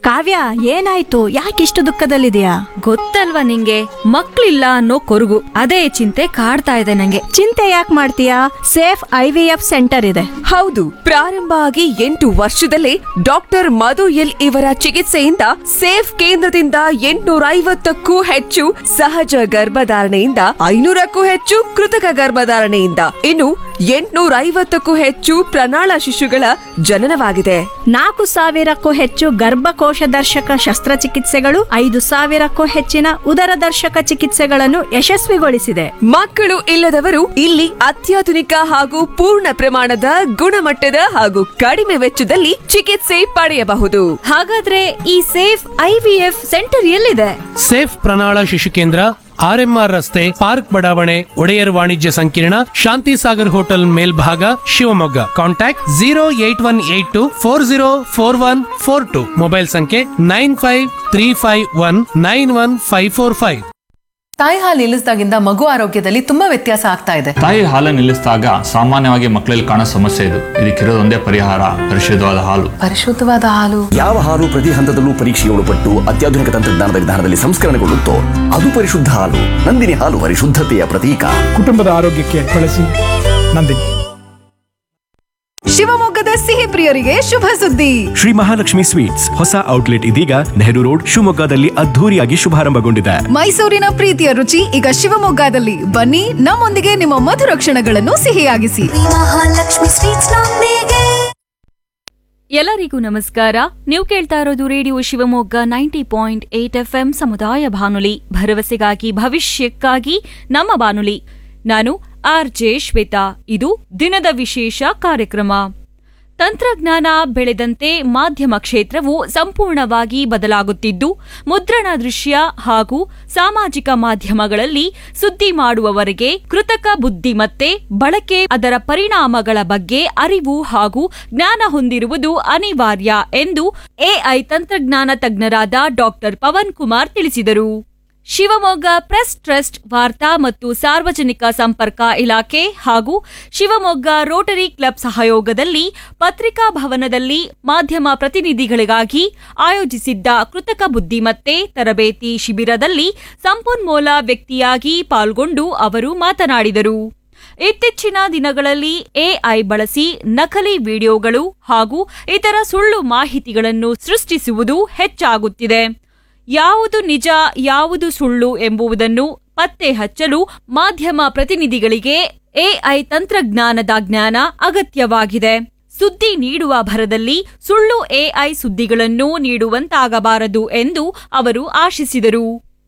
ಕಾವ್ಯ ಏನಾಯ್ತು ಯಾಕಿಷ್ಟು ದುಃಖದಲ್ಲಿದೆಯಾ ಗೊತ್ತಲ್ವಾ ನಿಂಗೆ ಮಕ್ಳಿಲ್ಲ ಅನ್ನೋ ಕೊರಗು ಅದೇ ಚಿಂತೆ ಕಾಡ್ತಾ ಇದೆ ನಂಗೆ ಚಿಂತೆ ಯಾಕೆ ಮಾಡ್ತೀಯಾ safe I V F centre ಇದೆ ಹೌದು ಪ್ರಾರಂಭ ಆಗಿ ಎಂಟು ವರ್ಷದಲ್ಲೇ ಡಾಕ್ಟರ್ ಮಧು ಎಲ್ ಇವರ ಚಿಕಿತ್ಸೆಯಿಂದ ಸೇಫ್ ಕೇಂದ್ರದಿಂದ ಎಂಟುನೂರ ಐವತ್ತಕ್ಕೂ ಹೆಚ್ಚು ಸಹಜ ಗರ್ಭಧಾರಣೆಯಿಂದ ಐನೂರಕ್ಕೂ ಹೆಚ್ಚು ಕೃತಕ ಗರ್ಭಧಾರಣೆಯಿಂದ ಇನ್ನು ಎಂಟುನೂರ ಐವತ್ತಕ್ಕೂ ಹೆಚ್ಚು ಪ್ರಣಾಳ ಶಿಶುಗಳ ಜನನವಾಗಿದೆ ನಾಲ್ಕು ಸಾವಿರಕ್ಕೂ ಹೆಚ್ಚು ಗರ್ಭಕೋಶ ದರ್ಶಕ ಶಸ್ತ್ರಚಿಕಿತ್ಸೆಗಳು ಐದು ಸಾವಿರಕ್ಕೂ ಹೆಚ್ಚಿನ ಉದರ ದರ್ಶಕ ಚಿಕಿತ್ಸೆಗಳನ್ನು ಯಶಸ್ವಿಗೊಳಿಸಿದೆ ಮಕ್ಕಳು ಇಲ್ಲದವರು ಇಲ್ಲಿ ಅತ್ಯಾಧುನಿಕ ಹಾಗೂ ಪೂರ್ಣ ಪ್ರಮಾಣದ ಗುಣಮಟ್ಟದ ಹಾಗೂ ಕಡಿಮೆ ವೆಚ್ಚದಲ್ಲಿ ಚಿಕಿತ್ಸೆ ಪಡೆಯಬಹುದು ಹಾಗಾದ್ರೆ ಈ safe I V F centre ಎಲ್ಲಿದೆ ಸೇಫ್ ಪ್ರಣಾಳ ಶಿಶು ಕೇಂದ್ರ ಆರ್ಎಂಆರ್ ರಸ್ತೆ ಪಾರ್ಕ್ ಬಡಾವಣೆ ಒಡೆಯರ್ ವಾಣಿಜ್ಯ ಸಂಕೀರ್ಣ ಶಾಂತಿ ಸಾಗರ್ ಹೋಟೆಲ್ ಮೇಲ್ಭಾಗ Shivamogga contact zero eight one eight two four zero four one four two mobile ಸಂಖ್ಯೆ nine five three five one nine one five four five ತಾಯಿ ಹಾಲು ನಿಲ್ಲಿಸಿದಾಗಿಂದ ಮಗು ಆರೋಗ್ಯದಲ್ಲಿ ತುಂಬಾ ವ್ಯತ್ಯಾಸ ಆಗ್ತಾ ಇದೆ ತಾಯಿ ಹಾಲನ್ನು ನಿಲ್ಲಿಸಿದಾಗ ಸಾಮಾನ್ಯವಾಗಿ ಮಕ್ಕಳಲ್ಲಿ ಕಾಣೋ ಸಮಸ್ಯೆ ಇದು ಇದಕ್ಕಿರೋದೊಂದೇ ಪರಿಹಾರ ಪರಿಶುದ್ಧವಾದ ಹಾಲು ಪರಿಶುದ್ಧವಾದ ಹಾಲು ಯಾವ ಹಾಲು ಪ್ರತಿ ಹಂತದಲ್ಲೂ ಪರೀಕ್ಷೆಗೆ ಒಳಪಟ್ಟು ಅತ್ಯಾಧುನಿಕ ತಂತ್ರಜ್ಞಾನದ ವಿಧಾನದಲ್ಲಿ ಸಂಸ್ಕರಣೆಗೊಳ್ಳುತ್ತೋ ಅದು ಪರಿಶುದ್ಧ ಹಾಲು ನಂದಿನಿ ಹಾಲು ಪರಿಶುದ್ಧತೆಯ ಪ್ರತೀಕ ಕುಟುಂಬದ ಆರೋಗ್ಯಕ್ಕೆ ಬಳಸಿ ನಂದಿನಿ ಶಿವಮೊಗ್ಗದ ಸಿಹಿ ಪ್ರಿಯರಿಗೆ ಶುಭ ಸುದ್ದಿ ಶ್ರೀ ಮಹಾಲಕ್ಷ್ಮಿ ಸ್ವೀಟ್ಸ್ ಹೊಸ ಔಟ್ಲೆಟ್ ಇದೀಗ ನೆಹರು ರೋಡ್ ಶಿವಮೊಗ್ಗದಲ್ಲಿ ಅದ್ಧೂರಿಯಾಗಿ ಶುಭಾರಂಭಗೊಂಡಿದೆ ಮೈಸೂರಿನ ಪ್ರೀತಿಯ ರುಚಿ ಈಗ ಶಿವಮೊಗ್ಗದಲ್ಲಿ ಬನ್ನಿ ನಮ್ಮೊಂದಿಗೆ ನಿಮ್ಮ ಮಧುರ ಕ್ಷಣಗಳನ್ನು ಸಿಹಿಯಾಗಿಸಿ ಮಹಾಲಕ್ಷ್ಮಿ ಸ್ವೀಟ್ಸ್ ನೊಂದಿಗೆ ಎಲ್ಲರಿಗೂ ನಮಸ್ಕಾರ ನೀವು ಕೇಳ್ತಾ ಇರೋದು radio Shivamogga ninety point eight F M ಸಮುದಾಯ ಬಾನುಲಿ ಭರವಸೆಗಾಗಿ ಭವಿಷ್ಯಕ್ಕಾಗಿ ನಮ್ಮ ಬಾನುಲಿ ನಾನು ಆರ್ ಜೆ ಶ್ವೇತಾ ಇದು ದಿನದ ವಿಶೇಷ ಕಾರ್ಯಕ್ರಮ ತಂತ್ರಜ್ಞಾನ ಬೆಳೆದಂತೆ ಮಾಧ್ಯಮ ಕ್ಷೇತ್ರವು ಸಂಪೂರ್ಣವಾಗಿ ಬದಲಾಗುತ್ತಿದ್ದು ಮುದ್ರಣ ದೃಶ್ಯ ಹಾಗೂ ಸಾಮಾಜಿಕ ಮಾಧ್ಯಮಗಳಲ್ಲಿ ಸುದ್ದಿ ಮಾಡುವವರೆಗೆ ಕೃತಕ ಬುದ್ಧಿಮತ್ತೆ ಬಳಕೆ ಅದರ ಪರಿಣಾಮಗಳ ಬಗ್ಗೆ ಅರಿವು ಹಾಗೂ ಜ್ಞಾನ ಹೊಂದಿರುವುದು ಅನಿವಾರ್ಯ ಎಂದು ಎಐ ತಂತ್ರಜ್ಞಾನ ತಜ್ಞರಾದ ಡಾಕ್ಟರ್ ಪವನ್ ಕುಮಾರ್ ತಿಳಿಸಿದರು ಶಿವಮೊಗ್ಗ ಪ್ರೆಸ್ ಟ್ರಸ್ಟ್ ವಾರ್ತಾ ಮತ್ತು ಸಾರ್ವಜನಿಕ ಸಂಪರ್ಕ ಇಲಾಖೆ ಹಾಗೂ ಶಿವಮೊಗ್ಗ ರೋಟರಿ ಕ್ಲಬ್ ಸಹಯೋಗದಲ್ಲಿ ಪತ್ರಿಕಾ ಭವನದಲ್ಲಿ ಮಾಧ್ಯಮ ಪ್ರತಿನಿಧಿಗಳಿಗಾಗಿ ಆಯೋಜಿಸಿದ್ದ ಕೃತಕ ಬುದ್ಧಿಮತ್ತೆ ತರಬೇತಿ ಶಿಬಿರದಲ್ಲಿ ಸಂಪನ್ಮೂಲ ವ್ಯಕ್ತಿಯಾಗಿ ಪಾಲ್ಗೊಂಡು ಅವರು ಮಾತನಾಡಿದರು ಇತ್ತೀಚಿನ ದಿನಗಳಲ್ಲಿ ಎಐ ಬಳಸಿ ನಕಲಿ ವಿಡಿಯೋಗಳು ಹಾಗೂ ಇತರ ಸುಳ್ಳು ಮಾಹಿತಿಗಳನ್ನು ಸೃಷ್ಟಿಸುವುದು ಹೆಚ್ಚಾಗುತ್ತಿದೆ ಯಾವುದು ನಿಜ ಯಾವುದು ಸುಳ್ಳು ಎಂಬುದನ್ನು ಪತ್ತೆ ಹಚ್ಚಲು ಮಾಧ್ಯಮ ಪ್ರತಿನಿಧಿಗಳಿಗೆ ಎಐ ತಂತ್ರಜ್ಞಾನದ ಜ್ಞಾನ ಅಗತ್ಯವಾಗಿದೆ ಸುದ್ದಿ ನೀಡುವ ಭರದಲ್ಲಿ ಸುಳ್ಳು ಎಐ ಸುದ್ದಿಗಳನ್ನು ನೀಡುವಂತಾಗಬಾರದು ಎಂದು ಅವರು ಆಶಿಸಿದರು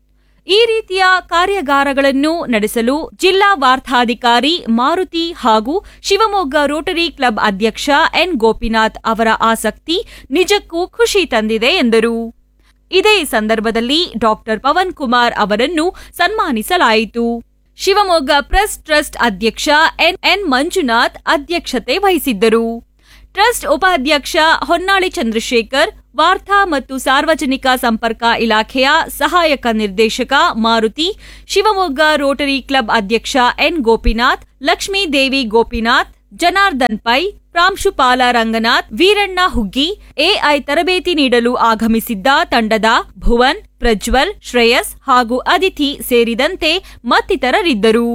ಈ ರೀತಿಯ ಕಾರ್ಯಾಗಾರಗಳನ್ನು ನಡೆಸಲು ಜಿಲ್ಲಾ ವಾರ್ತಾಧಿಕಾರಿ ಮಾರುತಿ ಹಾಗೂ ಶಿವಮೊಗ್ಗ ರೋಟರಿ ಕ್ಲಬ್ ಅಧ್ಯಕ್ಷ ಎನ್ ಗೋಪಿನಾಥ್ ಅವರ ಆಸಕ್ತಿ ನಿಜಕ್ಕೂ ಖುಷಿ ತಂದಿದೆ ಎಂದರು ಇದೇ ಸಂದರ್ಭದಲ್ಲಿ ಡಾಕ್ಟರ್ ಪವನ್ ಕುಮಾರ್ ಅವರನ್ನು ಸನ್ಮಾನಿಸಲಾಯಿತು ಶಿವಮೊಗ್ಗ ಪ್ರೆಸ್ ಟ್ರಸ್ಟ್ ಅಧ್ಯಕ್ಷ ಎನ್ ಎನ್ ಮಂಜುನಾಥ್ ಅಧ್ಯಕ್ಷತೆ ವಹಿಸಿದ್ದರು ಟ್ರಸ್ಟ್ ಉಪಾಧ್ಯಕ್ಷ ಹೊನ್ನಾಳಿ ಚಂದ್ರಶೇಖರ್ ವಾರ್ತಾ ಮತ್ತು ಸಾರ್ವಜನಿಕ ಸಂಪರ್ಕ ಇಲಾಖೆಯ ಸಹಾಯಕ ನಿರ್ದೇಶಕ ಮಾರುತಿ ಶಿವಮೊಗ್ಗ ರೋಟರಿ ಕ್ಲಬ್ ಅಧ್ಯಕ್ಷ ಎನ್ ಗೋಪಿನಾಥ್ ಲಕ್ಷ್ಮೀದೇವಿ ಗೋಪಿನಾಥ್ ಜನಾರ್ದನ್ ಪೈ ಪ್ರಾಂಶುಪಾಲ ರಂಗನಾಥ್ ವೀರಣ್ಣ ಹುಗ್ಗಿ ಎಐ ತರಬೇತಿ ನೀಡಲು ಆಗಮಿಸಿದ್ದ ತಂಡದ ಭುವನ್ ಪ್ರಜ್ವಲ್ ಶ್ರೇಯಸ್ ಹಾಗೂ ಅದಿತಿ ಸೇರಿದಂತೆ ಮತ್ತಿತರರಿದ್ದರು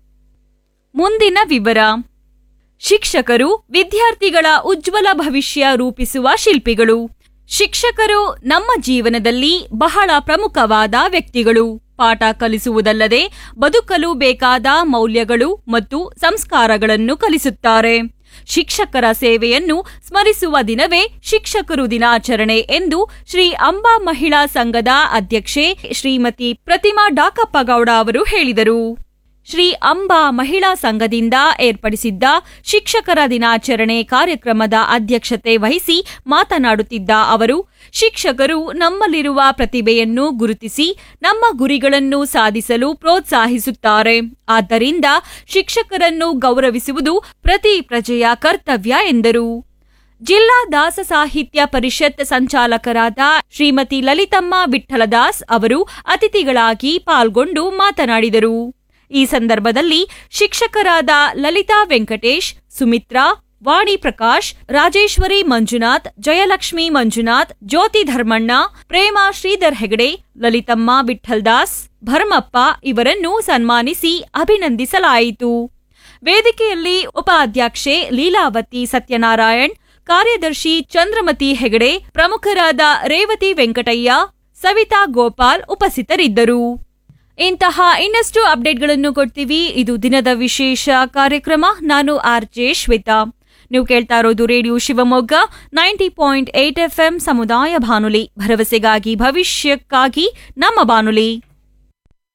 ಮುಂದಿನ ವಿವರ ಶಿಕ್ಷಕರು ವಿದ್ಯಾರ್ಥಿಗಳ ಉಜ್ವಲ ಭವಿಷ್ಯ ರೂಪಿಸುವ ಶಿಲ್ಪಿಗಳು ಶಿಕ್ಷಕರು ನಮ್ಮ ಜೀವನದಲ್ಲಿ ಬಹಳ ಪ್ರಮುಖವಾದ ವ್ಯಕ್ತಿಗಳು ಪಾಠ ಕಲಿಸುವುದಲ್ಲದೆ ಬದುಕಲು ಬೇಕಾದ ಮೌಲ್ಯಗಳು ಮತ್ತು ಸಂಸ್ಕಾರಗಳನ್ನು ಕಲಿಸುತ್ತಾರೆ ಶಿಕ್ಷಕರ ಸೇವೆಯನ್ನು ಸ್ಮರಿಸುವ ದಿನವೇ ಶಿಕ್ಷಕರು ದಿನಾಚರಣೆ ಎಂದು ಶ್ರೀ ಅಂಬಾ ಮಹಿಳಾ ಸಂಘದ ಅಧ್ಯಕ್ಷೆ ಶ್ರೀಮತಿ ಪ್ರತಿಮಾ ಡಾಕಪ್ಪಗೌಡ ಅವರು ಹೇಳಿದರು ಶ್ರೀ ಅಂಬಾ ಮಹಿಳಾ ಸಂಘದಿಂದ ಏರ್ಪಡಿಸಿದ್ದ ಶಿಕ್ಷಕರ ದಿನಾಚರಣೆ ಕಾರ್ಯಕ್ರಮದ ಅಧ್ಯಕ್ಷತೆ ವಹಿಸಿ ಮಾತನಾಡುತ್ತಿದ್ದ ಅವರು ಶಿಕ್ಷಕರು ನಮ್ಮಲ್ಲಿರುವ ಪ್ರತಿಭೆಯನ್ನು ಗುರುತಿಸಿ ನಮ್ಮ ಗುರಿಗಳನ್ನು ಸಾಧಿಸಲು ಪ್ರೋತ್ಸಾಹಿಸುತ್ತಾರೆ ಆದ್ದರಿಂದ ಶಿಕ್ಷಕರನ್ನು ಗೌರವಿಸುವುದು ಪ್ರತಿ ಪ್ರಜೆಯ ಕರ್ತವ್ಯ ಎಂದರು ಜಿಲ್ಲಾ ದಾಸ ಸಾಹಿತ್ಯ ಪರಿಷತ್ ಸಂಚಾಲಕರಾದ ಶ್ರೀಮತಿ ಲಲಿತಮ್ಮ ವಿಠ್ಠಲದಾಸ್ ಅವರು ಅತಿಥಿಗಳಾಗಿ ಪಾಲ್ಗೊಂಡು ಮಾತನಾಡಿದರು ಈ ಸಂದರ್ಭದಲ್ಲಿ ಶಿಕ್ಷಕರಾದ ಲಲಿತಾ ವೆಂಕಟೇಶ್ ಸುಮಿತ್ರಾ ವಾಣಿ ಪ್ರಕಾಶ್ ರಾಜೇಶ್ವರಿ ಮಂಜುನಾಥ್ ಜಯಲಕ್ಷ್ಮಿ ಮಂಜುನಾಥ್ ಜ್ಯೋತಿ ಧರ್ಮಣ್ಣ ಪ್ರೇಮ ಶ್ರೀಧರ್ ಹೆಗಡೆ ಲಲಿತಮ್ಮ ವಿಠಲ್ ದಾಸ್ ಭರಮಪ್ಪ ಇವರನ್ನು ಸನ್ಮಾನಿಸಿ ಅಭಿನಂದಿಸಲಾಯಿತು ವೇದಿಕೆಯಲ್ಲಿ ಉಪಾಧ್ಯಕ್ಷೆ ಲೀಲಾವತಿ ಸತ್ಯನಾರಾಯಣ್ ಕಾರ್ಯದರ್ಶಿ ಚಂದ್ರಮತಿ ಹೆಗಡೆ ಪ್ರಮುಖರಾದ ರೇವತಿ ವೆಂಕಟಯ್ಯ ಸವಿತಾ ಗೋಪಾಲ್ ಉಪಸ್ಥಿತರಿದ್ದರು ಇಂತಹ ಇನ್ನಷ್ಟು ಅಪ್ಡೇಟ್ಗಳನ್ನು ಕೊಡ್ತೀವಿ ಇದು ದಿನದ ವಿಶೇಷ ಕಾರ್ಯಕ್ರಮ ನಾನು ಆರ್ ಜೆ ಶ್ವೇತಾ ನೀವು ಕೇಳ್ತಾ ಇರೋದು radio Shivamogga ninety point eight F ಸಮುದಾಯ ಬಾನುಲಿ ಭರವಸೆಗಾಗಿ ಭವಿಷ್ಯಕ್ಕಾಗಿ ನಮ್ಮ ಬಾನುಲಿ